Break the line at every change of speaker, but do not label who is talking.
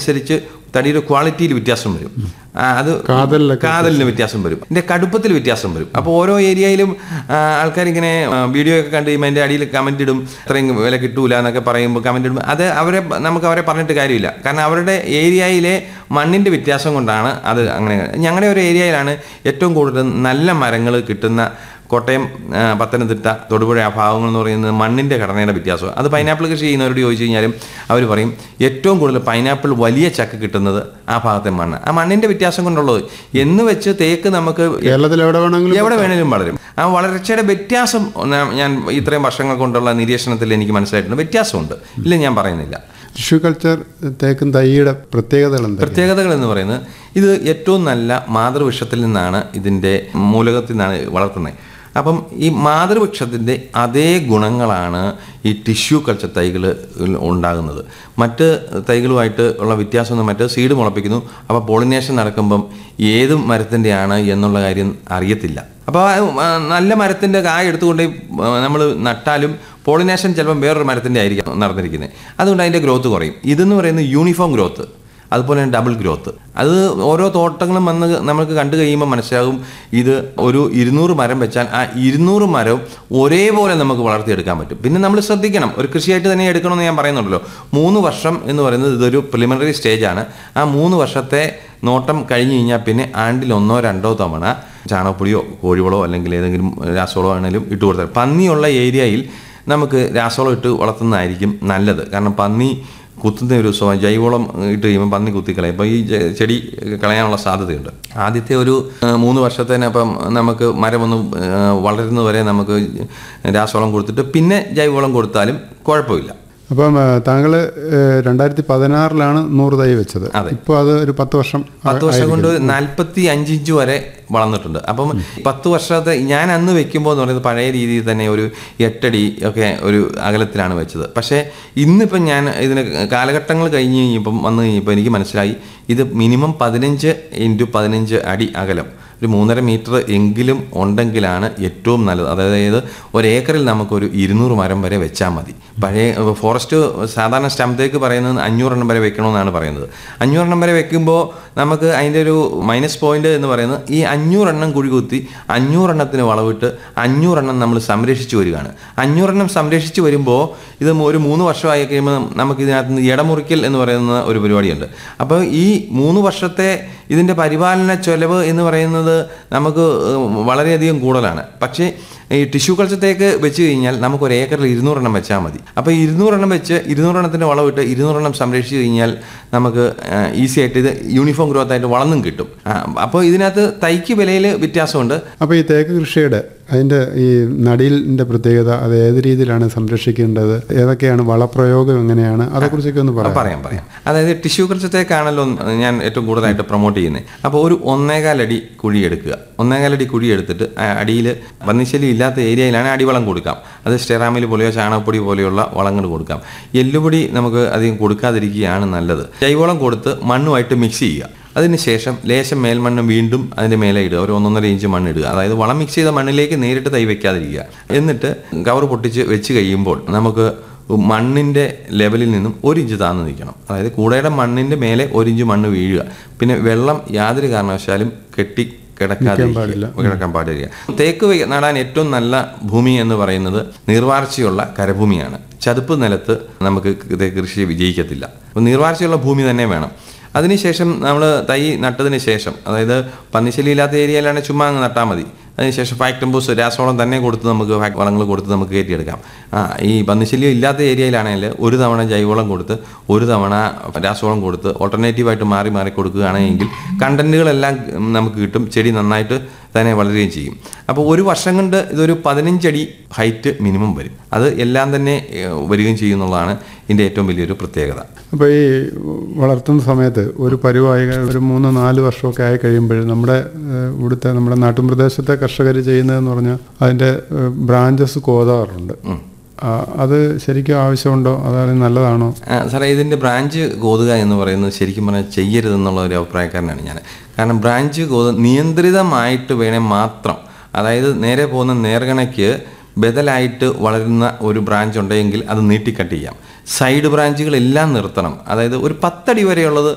അനുസരിച്ച് തടിയുടെ ക്വാളിറ്റിയിൽ വ്യത്യാസം വരും ആ, അത്
കാതലിലൊക്കെ
കാതലിന് വ്യത്യാസം വരും ഇതിന്റെ കടുപ്പത്തിൽ വ്യത്യാസം വരും അപ്പോൾ ഓരോ ഏരിയയിലും ആൾക്കാർ ഇങ്ങനെ വീഡിയോ ഒക്കെ കണ്ട് കഴിയുമ്പോൾ അതിന്റെ അടിയിൽ കമന്റ് ഇടും ഇത്രയും വില കിട്ടൂല എന്നൊക്കെ പറയുമ്പോൾ കമന്റ് ഇടും അത് അവരെ നമുക്ക് അവരെ പറഞ്ഞിട്ട് കാര്യമില്ല കാരണം അവരുടെ ഏരിയയിലെ മണ്ണിന്റെ വ്യത്യാസം കൊണ്ടാണ് അത് അങ്ങനെ ഞങ്ങളുടെ ഒരു ഏരിയയിലാണ് ഏറ്റവും കൂടുതൽ നല്ല മരങ്ങൾ കിട്ടുന്ന കോട്ടയം ആ, പത്തനംതിട്ട തൊടുപുഴ ആ ഭാഗങ്ങൾ എന്ന് പറയുന്നത് മണ്ണിന്റെ ഘടനയുടെ വ്യത്യാസം അത് പൈനാപ്പിൾ കൃഷി ചെയ്യുന്നവരോട് ചോദിച്ചു കഴിഞ്ഞാലും അവർ പറയും ഏറ്റവും കൂടുതൽ പൈനാപ്പിൾ വലിയ ചക്ക കിട്ടുന്നത് ആ ഭാഗത്തെ മണ്ണ് ആ മണ്ണിന്റെ വ്യത്യാസം കൊണ്ടുള്ളത് എന്ന് വെച്ച് തേക്ക് നമുക്ക്
കേരളത്തിൽ എവിടെ വേണമെങ്കിലും
എവിടെ വേണേലും വളരും ആ വളർച്ചയുടെ വ്യത്യാസം ന- ഞാൻ ഇത്രയും വർഷങ്ങൾ കൊണ്ടുള്ള നിരീക്ഷണത്തിൽ എനിക്ക് മനസ്സിലായിട്ടുണ്ട് വ്യത്യാസമുണ്ട് ഇല്ല ഞാൻ പറയുന്നില്ല
ടിഷ്യൂ കൾച്ചർ തേക്കും തൈയുടെ പ്രത്യേകതകൾ എന്താ
പ്രത്യേകതകൾ എന്ന് പറയുന്നത് ഇത് ഏറ്റവും നല്ല മാതൃവൃക്ഷത്തിൽ നിന്നാണ് ഇതിൻ്റെ മൂലകത്തിൽ നിന്നാണ് വളർത്തുന്നത് അപ്പം ഈ മാതൃവൃക്ഷത്തിൻ്റെ അതേ ഗുണങ്ങളാണ് ഈ ടിഷ്യൂ കൾച്ചർ തൈകൾ ഉണ്ടാകുന്നത് മറ്റ് തൈകളുമായിട്ട് ഉള്ള വ്യത്യാസം എന്ന് മറ്റ് സീഡ് മുളപ്പിക്കുന്നു അപ്പോൾ പോളിനേഷൻ നടക്കുമ്പം ഏത് മരത്തിൻ്റെയാണ് എന്നുള്ള കാര്യം അറിയത്തില്ല അപ്പോൾ ആ നല്ല മരത്തിൻ്റെ കായ എടുത്തുകൊണ്ട് നമ്മൾ നട്ടാലും പോളിനേഷൻ ചിലപ്പം വേറൊരു മരത്തിൻ്റെ ആയിരിക്കും നടന്നിരിക്കുന്നത് അതുകൊണ്ട് അതിൻ്റെ ഗ്രോത്ത് കുറയും ഇതെന്ന് പറയുന്നത് യൂണിഫോം ഗ്രോത്ത് അതുപോലെ തന്നെ ഡബിൾ ഗ്രോത്ത് അത് ഓരോ തോട്ടങ്ങളും വന്ന് നമുക്ക് കണ്ടു കഴിയുമ്പോൾ മനസ്സിലാകും ഇത് ഒരു ഇരുന്നൂറ് മരം വെച്ചാൽ ആ ഇരുന്നൂറ് മരവും ഒരേപോലെ നമുക്ക് വളർത്തിയെടുക്കാൻ പറ്റും പിന്നെ നമ്മൾ ശ്രദ്ധിക്കണം ഒരു കൃഷിയായിട്ട് തന്നെ എടുക്കണമെന്ന് ഞാൻ പറയുന്നുണ്ടല്ലോ മൂന്ന് വർഷം എന്ന് പറയുന്നത് ഇതൊരു പ്രിലിമിനറി സ്റ്റേജാണ് ആ മൂന്ന് വർഷത്തെ നോട്ടം കഴിഞ്ഞ് കഴിഞ്ഞാൽ പിന്നെ ആണ്ടിൽ ഒന്നോ രണ്ടോ തവണ ചാണകപ്പൊടിയോ കോഴിവളോ അല്ലെങ്കിൽ ഏതെങ്കിലും രാസവളോ ആണെങ്കിലും ഇട്ട് കൊടുത്താൽ പന്നിയുള്ള ഏരിയയിൽ നമുക്ക് രാസവളം ഇട്ട് വളർത്തുന്നതായിരിക്കും നല്ലത് കാരണം പന്നി കുത്തുന്ന ഒരു സ്വഭാവം ജൈവവളം ഇട്ട് കഴിയുമ്പോൾ പന്നി കുത്തിക്കളയും അപ്പോൾ ഈ ജെ- ചെടി കളയാനുള്ള സാധ്യതയുണ്ട് ആദ്യത്തെ ഒരു ആ, മൂന്ന് വർഷത്തേനപ്പം നമുക്ക് മരം ഒന്ന് ആ, വളരുന്നതുവരെ നമുക്ക് രാസവളം കൊടുത്തിട്ട് പിന്നെ ജൈവവളം കൊടുത്താലും കുഴപ്പമില്ല
അപ്പം താങ്കൾ രണ്ടായിരത്തി പതിനാറിലാണ് നൂറ് തൈ വെച്ചത് ഇപ്പോൾ അത് ഒരു പത്ത് വർഷം
പത്ത് വർഷം കൊണ്ട് നാൽപ്പത്തി അഞ്ച് ഇഞ്ച് വരെ വളർന്നിട്ടുണ്ട് അപ്പം പത്ത് വർഷത്തെ ഞാൻ അന്ന് വെക്കുമ്പോൾ എന്ന് പറയുന്നത് പഴയ രീതിയിൽ തന്നെ ഒരു എട്ടടി ഒക്കെ ഒരു അകലത്തിലാണ് വെച്ചത് പക്ഷേ ഇന്നിപ്പം ഞാൻ ഇതിന് കാലഘട്ടങ്ങൾ കഴിഞ്ഞ് കഴിഞ്ഞപ്പം വന്നു കഴിഞ്ഞപ്പോൾ എനിക്ക് മനസ്സിലായി ഇത് മിനിമം പതിനഞ്ച് ഇൻറ്റു പതിനഞ്ച് അടി അകലം ഒരു മൂന്നര മീറ്റർ എങ്കിലും ഉണ്ടെങ്കിലാണ് ഏറ്റവും നല്ലത് അതായത് ഒരു ഏക്കറിൽ നമുക്കൊരു ഇരുന്നൂറ് മരം വരെ വെച്ചാൽ മതി പഴയ ഫോറസ്റ്റ് സാധാരണ സ്റ്റംപത്തേക്ക് പറയുന്നത് അഞ്ഞൂറെണ്ണം വരെ വെക്കണമെന്നാണ് പറയുന്നത് അഞ്ഞൂറെണ്ണം വരെ വെക്കുമ്പോൾ നമുക്ക് അതിൻ്റെ ഒരു മൈനസ് പോയിന്റ് എന്ന് പറയുന്നത് ഈ അഞ്ഞൂറെണ്ണം കുഴി കുത്തി അഞ്ഞൂറെണ്ണത്തിന് വളവിട്ട് അഞ്ഞൂറെണ്ണം നമ്മൾ സംരക്ഷിച്ചു വരികയാണ് അഞ്ഞൂറെണ്ണം സംരക്ഷിച്ചു വരുമ്പോൾ ഇത് ഒരു മൂന്ന് വർഷമായി കഴിയുമ്പോൾ നമുക്ക് ഇതിനകത്ത് നിന്ന് ഇടമുറിക്കൽ എന്ന് പറയുന്ന ഒരു പരിപാടിയുണ്ട് അപ്പോൾ ഈ മൂന്ന് വർഷത്തെ ഇതിൻ്റെ പരിപാലന ചെലവ് എന്ന് പറയുന്നത് നമുക്ക് ഏഹ്, വളരെയധികം കൂടുതലാണ് പക്ഷേ ഈ ടിഷ്യൂ കൾച്ചത്തേക്ക് വെച്ച് കഴിഞ്ഞാൽ നമുക്ക് ഒരു ഏക്കറിൽ ഇരുന്നൂറെണ്ണം വെച്ചാൽ മതി അപ്പോൾ ഇരുന്നൂറെണ്ണം വെച്ച് ഇരുന്നൂറെണ്ണത്തിൻ്റെ വളവിട്ട് ഇരുന്നൂറെണ്ണം സംരക്ഷിച്ച് കഴിഞ്ഞാൽ നമുക്ക് ഈസി ആയിട്ട് ഇത് യൂണിഫോം ഗ്രോത്ത് ആയിട്ട് വളർന്നും കിട്ടും ആ, അപ്പോൾ ഇതിനകത്ത് തൈക്ക് വിലയിൽ വ്യത്യാസമുണ്ട്
അപ്പോൾ ഈ തേക്ക് കൃഷിയുടെ അതിൻ്റെ ഈ നടീലിൻ്റെ പ്രത്യേകത അത് ഏത് രീതിയിലാണ് സംരക്ഷിക്കേണ്ടത് ഏതൊക്കെയാണ് വളപ്രയോഗം എങ്ങനെയാണ് അതേക്കുറിച്ചൊക്കെ ഒന്ന് പറയാം
പറയാം പറയാം അതായത് ടിഷ്യൂ കൾച്ചത്തേക്കാണല്ലോ ഞാൻ ഏറ്റവും കൂടുതലായിട്ട് പ്രൊമോട്ട് ചെയ്യുന്നത് അപ്പോൾ ഒരു ഒന്നേകാലടി കുഴി എടുക്കുക ഒന്നേകാലടി കുഴി എടുത്തിട്ട് അടിയിൽ പന്നിശല്യം ഇല്ലാത്ത ഏരിയയിലാണ് അടിവളം കൊടുക്കാം അത് സ്റ്റെറാമിൽ പോലെയോ ചാണകപ്പൊടി പോലെയുള്ള വളങ്ങൾ കൊടുക്കാം എല്ലുപൊടി നമുക്ക് അധികം കൊടുക്കാതിരിക്കുകയാണ് നല്ലത് ജൈവവളം കൊടുത്ത് മണ്ണുമായിട്ട് മിക്സ് ചെയ്യുക അതിനുശേഷം ലേശം മേൽമണ്ണ് വീണ്ടും അതിൻ്റെ മേലെ ഇടുക ഒരു ഒന്നൊന്നര ഇഞ്ച് മണ്ണ് ഇടുക അതായത് വളം മിക്സ് ചെയ്ത മണ്ണിലേക്ക് നേരിട്ട് തൈ വെക്കാതിരിക്കുക എന്നിട്ട് കവർ പൊട്ടിച്ച് വെച്ച് കഴിയുമ്പോൾ നമുക്ക് മണ്ണിൻ്റെ ലെവലിൽ നിന്നും ഒരു ഇഞ്ച് താന്ന് നിൽക്കണം അതായത് കൂടയുടെ മണ്ണിൻ്റെ മേലെ ഒരു ഇഞ്ച് മണ്ണ് വീഴുക പിന്നെ വെള്ളം യാതൊരു കാരണവശാലും കെട്ടി കിടക്കാതിരിക്കുക കിടക്കാൻ പാടില്ല തേക്ക് വെ- നടാൻ ഏറ്റവും നല്ല ഭൂമി എന്ന് പറയുന്നത് നീർവാർച്ചയുള്ള കരഭൂമിയാണ് ചതുപ്പ് നിലത്ത് നമുക്ക് തേക്ക് കൃഷി വിജയിക്കത്തില്ല അപ്പോൾ നീർവാർച്ചയുള്ള ഭൂമി തന്നെ വേണം അതിനുശേഷം നമ്മൾ തൈ നട്ടതിന് ശേഷം അതായത് പന്നിശല്യം ഇല്ലാത്ത ഏരിയയിലാണെങ്കിൽ ചുമ്മാ അങ്ങ് നട്ടാൽ മതി അതിനുശേഷം ഫാക്ടംബൂസ് രാസവളം തന്നെ കൊടുത്ത് നമുക്ക് ഫാക് വളങ്ങൾ കൊടുത്ത് നമുക്ക് കയറ്റിയെടുക്കാം ആ ഈ പന്നിശല്യം ഇല്ലാത്ത ഏരിയയിലാണെങ്കിൽ ഒരു തവണ ജൈവവളം കൊടുത്ത് ഒരു തവണ രാസവളം കൊടുത്ത് ഓൾട്ടർനേറ്റീവായിട്ട് മാറി മാറി കൊടുക്കുകയാണെങ്കിൽ കണ്ടന്റുകളെല്ലാം നമുക്ക് കിട്ടും ചെടി നന്നായിട്ട് തന്നെ വളരുകയും ചെയ്യും അപ്പോൾ ഒരു വർഷം കൊണ്ട് ഇതൊരു പതിനഞ്ചടി ഹൈറ്റ് മിനിമം വരും അത് എല്ലാം തന്നെ ഏഹ്, വരികയും ചെയ്യുന്നുള്ളതാണ് ഇതിൻ്റെ ഏറ്റവും വലിയൊരു പ്രത്യേകത
അപ്പോൾ ഈ വളർത്തുന്ന സമയത്ത് ഒരു പരുവായി ഒരു മൂന്ന് നാല് വർഷമൊക്കെ ആയി കഴിയുമ്പോൾ നമ്മുടെ ഏഹ്, ഇവിടുത്തെ നമ്മുടെ നാട്ടുപ്രദേശത്തെ കർഷകർ ചെയ്യുന്നതെന്ന് പറഞ്ഞാൽ അതിൻ്റെ ബ്രാഞ്ചസ് കോതാറുണ്ട് ആ, അത് ശരിക്കും ആവശ്യമുണ്ടോ അതായത് നല്ലതാണോ
ആ, സാറേ ഇതിൻ്റെ ബ്രാഞ്ച് കോതുക എന്ന് പറയുന്നത് ശരിക്കും പറഞ്ഞാൽ ചെയ്യരുതെന്നുള്ള ഒരു അഭിപ്രായക്കാരനാണ് ഞാൻ കാരണം ബ്രാഞ്ച് കോത് നിയന്ത്രിതമായിട്ട് വേണേൽ മാത്രം അതായത് നേരെ പോകുന്ന നേർഗണയ്ക്ക് ബദലായിട്ട് വളരുന്ന ഒരു ബ്രാഞ്ച് ഉണ്ടെങ്കിൽ അത് നീട്ടിക്കട്ട് ചെയ്യാം സൈഡ് ബ്രാഞ്ചുകളെല്ലാം നിർത്തണം അതായത് ഒരു പത്തടി വരെയുള്ളത്